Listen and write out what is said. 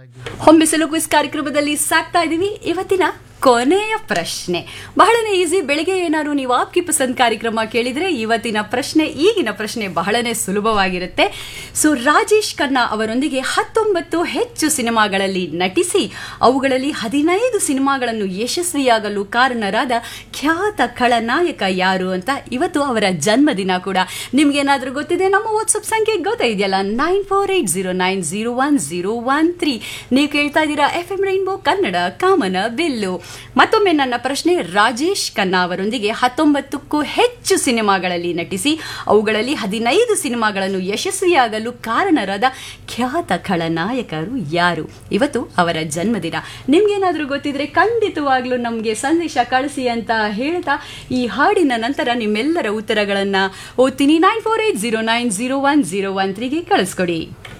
ಹೊಂಬಿಸಲು quiz ಕಾರ್ಯಕ್ರಮದಲ್ಲಿ ಸಾಕ್ತಾ ಇದೀವಿ ಇವತ್ತಿನ ಕೊನೆಯ ಪ್ರಶ್ನೆ ಬಹಳನೇ ಈಸಿ ಬೆಳಿಗ್ಗೆ ಏನಾದ್ರು ನೀವು ಆಪ್ಕಿ ಪಸಂದ್ ಕಾರ್ಯಕ್ರಮ ಕೇಳಿದ್ರೆ ಇವತ್ತಿನ ಪ್ರಶ್ನೆ ಈಗಿನ ಪ್ರಶ್ನೆ ಬಹಳನೇ ಸುಲಭವಾಗಿರುತ್ತೆ ಸೊ ರಾಜೇಶ್ ಖನ್ನಾ ಅವರೊಂದಿಗೆ ಹತ್ತೊಂಬತ್ತು ಹೆಚ್ಚು ಸಿನಿಮಾಗಳಲ್ಲಿ ನಟಿಸಿ ಅವುಗಳಲ್ಲಿ ಹದಿನೈದು ಸಿನಿಮಾಗಳನ್ನು ಯಶಸ್ವಿಯಾಗಲು ಕಾರಣರಾದ ಖ್ಯಾತ ಖಳನಾಯಕ ಯಾರು ಅಂತ ಇವತ್ತು ಅವರ ಜನ್ಮದಿನ ಕೂಡ ನಿಮ್ಗೇನಾದ್ರೂ ಗೊತ್ತಿದೆ ನಮ್ಮ ವಾಟ್ಸಪ್ ಸಂಖ್ಯೆ ಗೊತ್ತಾಯಿದೆಯಲ್ಲ nine four eight zero nine zero one zero one three ನೀವು ಕೇಳ್ತಾ ಇದ್ದೀರಾ ಎಫ್ ಎಂ ರೈನ್ಬೋ ಕನ್ನಡ ಕಾಮನ ಬಿಲ್ಲು ಮತ್ತೊಮ್ಮೆ ನನ್ನ ಪ್ರಶ್ನೆ ರಾಜೇಶ್ ಖನ್ನಾ ಅವರೊಂದಿಗೆ ಹತ್ತೊಂಬತ್ತಕ್ಕೂ ಹೆಚ್ಚು ಸಿನಿಮಾಗಳಲ್ಲಿ ನಟಿಸಿ ಅವುಗಳಲ್ಲಿ ಹದಿನೈದು ಸಿನಿಮಾಗಳನ್ನು ಯಶಸ್ವಿಯಾಗಲು ಕಾರಣರಾದ ಖ್ಯಾತ ಖಳನಾಯಕರು ಯಾರು ಇವತ್ತು ಅವರ ಜನ್ಮದಿನ ನಿಮ್ಗೇನಾದ್ರೂ ಗೊತ್ತಿದ್ರೆ ಖಂಡಿತವಾಗ್ಲೂ ನಮಗೆ ಸಂದೇಶ ಕಳಿಸಿ ಅಂತ ಹೇಳ್ತಾ ಈ ಹಾಡಿನ ನಂತರ ನಿಮ್ಮೆಲ್ಲರ ಉತ್ತರಗಳನ್ನ ಓದ್ತೀನಿ nine four eight zero nine zero one zero one ತ್ರೀಗೆ ಕಳಿಸ್ಕೊಡಿ